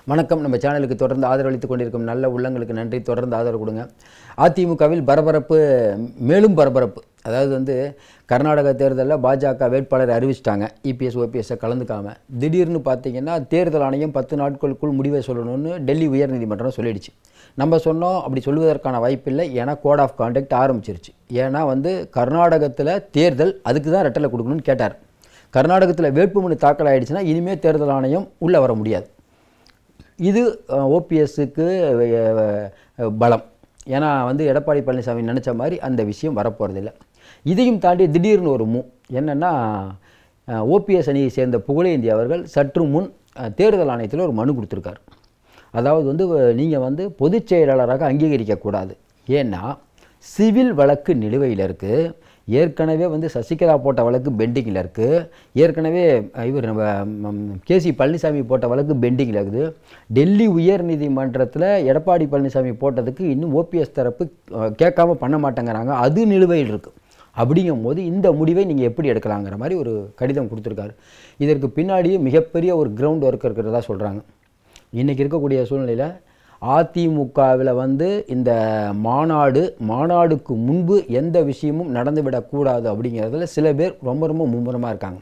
வணக்கம் நம்ம சேனலுக்கு தொடர்ந்து ஆதரவளித்துக் கொண்டிருக்கும் நல்ல உள்ளங்களுக்கு நன்றி தொடர்ந்து ஆதரவு கொடுங்க அதிமுகவில் பரபரப்பு மேலும் பரபரப்பு அதாவது வந்து கர்நாடக தேர்தலில் பாஜக வேட்பாளரை அறிவிச்சிட்டாங்க இபிஎஸ் ஓபிஎஸ்ஸை கலந்துக்காம திடீர்னு பார்த்தீங்கன்னா தேர்தல் ஆணையம் பத்து நாட்களுக்குள் முடிவை சொல்லணும்னு டெல்லி உயர்நீதிமன்றம் சொல்லிடுச்சு நம்ம சொன்னோம் அப்படி சொல்வதற்கான வாய்ப்பில்லை ஏன்னா கோட் ஆஃப் கான்டக்ட் ஆரம்பிச்சிருச்சு ஏன்னா வந்து கர்நாடகத்தில் தேர்தல் அதுக்கு தான் ரெட்டலை கொடுக்கணும்னு கேட்டார் கர்நாடகத்தில் வேட்புமனு தாக்கல் ஆயிடுச்சுன்னா இனிமேல் தேர்தல் ஆணையம் உள்ளே வர முடியாது இது ஓபிஎஸ்க்கு பலம் ஏன்னா வந்து எடப்பாடி பழனிசாமி நினச்ச மாதிரி அந்த விஷயம் வரப்போகிறதில்ல இதையும் தாண்டி திடீர்னு ஒரு மூ என்னென்னா ஓபிஎஸ் அணியை சேர்ந்த புகழேந்தி அவர்கள் சற்று முன் அஹ், தேர்தல் ஆணையத்தில் ஒரு மனு கொடுத்துருக்காரு அதாவது வந்து நீங்கள் வந்து பொதுச் செயலாளராக அங்கீகரிக்கக்கூடாது ஏன்னா சிவில் வழக்கு நிலுவையில் இருக்குது ஏற்கனவே வந்து சசிகலா போட்ட வழக்கு பெண்டிங்கில் இருக்குது ஏற்கனவே அஹ், இவர் நம்ம கேசி பழனிசாமி போட்ட வழக்கு பெண்டிங்கில் இருக்குது டெல்லி உயர் நீதிமன்றத்தில் எடப்பாடி பழனிசாமி போட்டதுக்கு இன்னும் ஓபிஎஸ் தரப்பு அஹ், கேட்காம பண்ண மாட்டேங்கிறாங்க அது நிலுவையில் இருக்குது அப்படிங்கும்போது இந்த முடிவை நீங்கள் எப்படி எடுக்கலாங்கிற மாதிரி ஒரு கடிதம் கொடுத்துருக்காரு இதற்கு பின்னாடியே மிகப்பெரிய ஒரு கிரவுண்ட் ஒர்க் இருக்கிறதா சொல்கிறாங்க இன்றைக்கி இருக்கக்கூடிய சூழ்நிலையில் அதிமுகவில் வந்து இந்த மாநாடு மாநாடுக்கு முன்பு எந்த விஷயமும் நடந்துவிடக்கூடாது அப்படிங்கிறதுல சில பேர் ரொம்ப ரொம்ப மும்முரமாக இருக்காங்க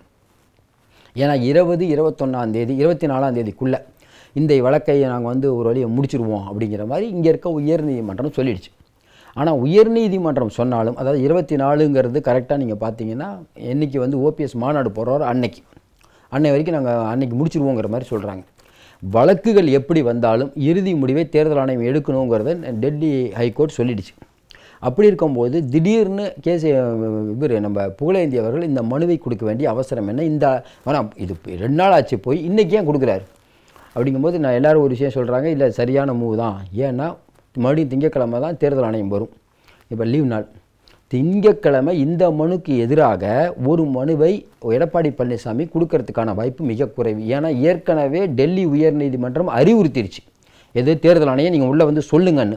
ஏன்னா இருபது இருபத்தொன்னாம் தேதி இருபத்தி நாலாம் தேதிக்குள்ளே இந்த வழக்கை நாங்கள் வந்து ஒரு வழியை முடிச்சிருவோம் அப்படிங்கிற மாதிரி இங்கே இருக்க உயர்நீதிமன்றம் சொல்லிடுச்சு ஆனால் உயர்நீதிமன்றம் சொன்னாலும் அதாவது இருபத்தி நாலுங்கிறது கரெக்டாக நீங்கள் பார்த்தீங்கன்னா என்னைக்கு வந்து ஓபிஎஸ் மாநாடு போடுறாரோ அன்னைக்கு அன்னை வரைக்கும் நாங்கள் அன்னைக்கு முடிச்சிருவோங்கிற மாதிரி சொல்கிறாங்க வழக்குகள் எப்படி வந்தாலும் இறுதி முடிவை தேர்தல் ஆணையம் எடுக்கணுங்கிறத டெல்லி ஹைகோர்ட் சொல்லிடுச்சு அப்படி இருக்கும்போது திடீர்னு கேசி இவர் நம்ம புகழேந்தி அவர்கள் இந்த மனுவை கொடுக்க வேண்டிய அவசரம் என்ன இந்த வேணாம் இது இப்ப ரெண்டு நாள் ஆச்சு போய் இன்றைக்கி ஏன் கொடுக்குறாரு அப்படிங்கும்போது நான் எல்லாரும் ஒரு விஷயம் சொல்கிறாங்க இல்லை சரியான மூவ் தான் ஏன்னா மறுபடியும் திங்கட்கிழமை தான் தேர்தல் ஆணையம் வரும் இப்போ லீவ் நாள் திங்கட்கிழமை இந்த மனுக்கு எதிராக ஒரு மனுவை எடப்பாடி பழனிசாமி கொடுக்கறதுக்கான வாய்ப்பு மிக குறைவு ஏன்னா ஏற்கனவே டெல்லி உயர்நீதிமன்றம் அறிவுறுத்திருச்சு எது தேர்தல் ஆணையம் நீங்கள் உள்ளே வந்து சொல்லுங்கன்னு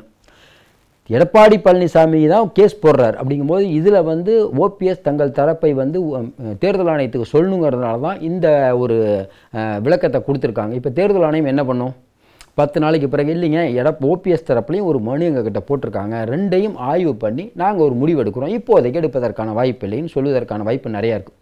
எடப்பாடி பழனிசாமி தான் கேஸ் போடுறார் அப்படிங்கும்போது இதில் வந்து ஓபிஎஸ் தங்கள் தரப்பை வந்து உம், தேர்தல் ஆணையத்துக்கு சொல்லணுங்கிறதுனால தான் இந்த ஒரு அஹ், விளக்கத்தை கொடுத்துருக்காங்க இப்போ தேர்தல் ஆணையம் என்ன பண்ணும் பத்து நாளைக்கு பிறகு இல்லைங்க எட ஓபிஎஸ் தரப்புலையும் ஒரு மனு எங்ககிட்ட போட்டிருக்காங்க ரெண்டையும் ஆய்வு பண்ணி நாங்கள் ஒரு முடிவு எடுக்கிறோம் இப்போதைக்கு எடுப்பதற்கான வாய்ப்பு இல்லைன்னு சொல்வதற்கான வாய்ப்பு நிறையா இருக்குது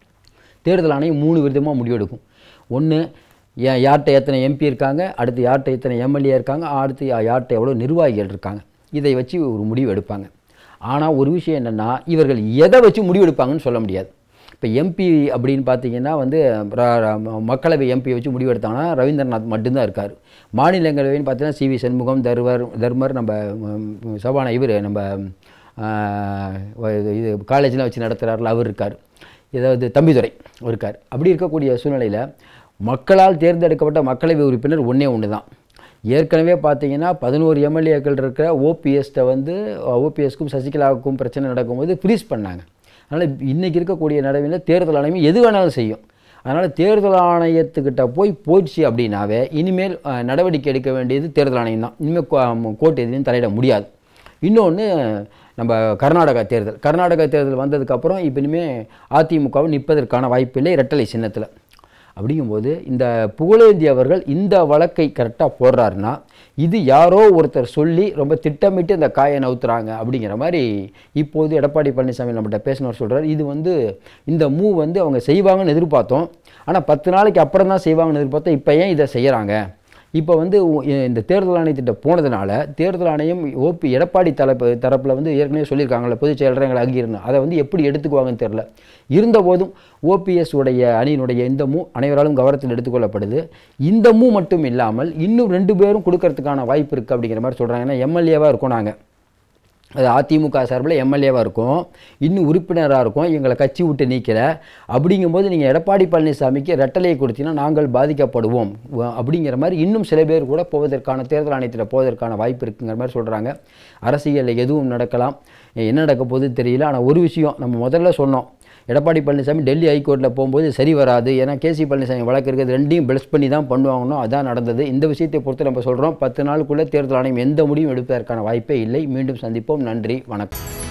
தேர்தல் ஆணையம் மூணு விதமாக முடிவெடுக்கும் ஒன்று யார்கிட்ட எத்தனை எம்பி இருக்காங்க அடுத்து யார்கிட்ட எத்தனை எம்எல்ஏ இருக்காங்க அடுத்து யா- யார்கிட்ட எவ்வளோ நிர்வாகிகள் இருக்காங்க இதை வச்சு ஒரு முடிவு எடுப்பாங்க ஆனால் ஒரு விஷயம் என்னென்னா இவர்கள் எதை வச்சு முடிவு எடுப்பாங்கன்னு சொல்ல முடியாது இப்போ எம்பி அப்படின்னு பார்த்தீங்கன்னா வந்து ர- ர- மக்களவை எம்பி வச்சு முடிவு எடுத்தாங்கன்னா ரவீந்திரநாத் மட்டும்தான் இருக்கார் மாநிலங்களவைன்னு பார்த்தீங்கன்னா சி வி சண்முகம் தர்வர் தர்மர் நம்ம ம், சபானா இவர் நம்ம ஆஹ், இது- இது காலேஜ்லாம் வச்சு நடத்துகிறாரில் அவர் இருக்கார் ஏதாவது தம்பிதுரை இருக்கார் அப்படி இருக்கக்கூடிய சூழ்நிலையில் மக்களால் தேர்ந்தெடுக்கப்பட்ட மக்களவை உறுப்பினர் ஒன்றே ஒன்று தான் ஏற்கனவே பார்த்தீங்கன்னா பதினோரு எம்எல்ஏக்கள் இருக்கிற ஓபிஎஸ்ட்டை வந்து ஓபிஎஸ்க்கும் சசிகலாவுக்கும் பிரச்சனை நடக்கும்போது ஃப்ரீஸ் பண்ணாங்க அதனால் இன்றைக்கி இருக்கக்கூடிய நடைமுறையில் தேர்தல் ஆணையம் எது வேணாலும் செய்யும் அதனால் தேர்தல் ஆணையத்துக்கிட்ட போய் போச்சு அப்படின்னாவே இனிமேல் அஹ், நடவடிக்கை எடுக்க வேண்டியது தேர்தல் ஆணையம் தான் இனிமேல் கோர்ட் எதுலையும் தலையிட முடியாது இன்னொன்று நம்ம கர்நாடகா தேர்தல் கர்நாடகா தேர்தல் வந்ததுக்கப்புறம் இப்போ இனிமேல் அதிமுகவும் நிற்பதற்கான வாய்ப்பில்லை இரட்டலை சின்னத்தில் அப்படிங்கும்போது இந்த புகழேந்தி அவர்கள் இந்த வழக்கை கரெக்டாக போடுறாருன்னா இது யாரோ ஒருத்தர் சொல்லி ரொம்ப திட்டமிட்டு இந்த காயை நவுத்துறாங்க அப்படிங்கிற மாதிரி இப்போது எடப்பாடி பழனிசாமி நம்மகிட்ட பேசினவர் சொல்கிறார் இது வந்து இந்த மூவ் வந்து அவங்க செய்வாங்கன்னு எதிர்பார்த்தோம் ஆனால் பத்து நாளைக்கு அப்புறம் தான் செய்வாங்கன்னு எதிர்பார்த்தோம் இப்போ ஏன் இதை செய்கிறாங்க இப்போ வந்து உ- இந்த தேர்தல் ஆணையத்திட்ட போனதுனால தேர்தல் ஆணையம் ஓபி எடப்பாடி தரப்பு தரப்பில் வந்து ஏற்கனவே சொல்லியிருக்காங்கல்ல பொதுச் செயலரை எங்களை அங்கீகரிக்கணும் அதை வந்து எப்படி எடுத்துக்குவாங்கன்னு தெரில இருந்தபோதும் ஓபிஎஸ் உடைய அணியினுடைய இந்த மூ அனைவராலும் கவனத்தில் எடுத்துக்கொள்ளப்படுது இந்த மூ மட்டும் இல்லாமல் இன்னும் ரெண்டு பேரும் கொடுக்கறதுக்கான வாய்ப்பு இருக்குது அப்படிங்கிற மாதிரி சொல்கிறாங்க ஏன்னா எம்எல்ஏவாக இருக்கோம் நாங்கள் அது அதிமுக சார்பில் எம்எல்ஏவாக இருக்கும் இன்னும் உறுப்பினராக இருக்கும் எங்களை கட்சி விட்டு நீக்கல அப்படிங்கும்போது நீங்கள் எடப்பாடி பழனிசாமிக்கு ரெட்டலையை கொடுத்தீங்கன்னா நாங்கள் பாதிக்கப்படுவோம் வ- அப்படிங்கிற மாதிரி இன்னும் சில பேர் கூட போவதற்கான தேர்தல் ஆணையத்தில் போவதற்கான வாய்ப்பு இருக்குங்கிற மாதிரி சொல்கிறாங்க அரசியலில் எதுவும் நடக்கலாம் என்ன நடக்க போகுது தெரியல ஆனால் ஒரு விஷயம் நம்ம முதல்ல சொன்னோம் எடப்பாடி பழனிசாமி டெல்லி ஹைகோர்ட்டில் போகும்போது சரி வராது ஏன்னா கேசி பழனிசாமி வழக்கு இருக்கிறது ரெண்டையும் பெல்ஸ் பண்ணி தான் பண்ணுவாங்கன்னு அதான் நடந்தது இந்த விஷயத்தை பொறுத்து நம்ம சொல்கிறோம் பத்து நாளுக்குள்ளே தேர்தல் ஆணையம் எந்த முடிவும் எடுப்பதற்கான வாய்ப்பே இல்லை மீண்டும் சந்திப்போம் நன்றி வணக்கம்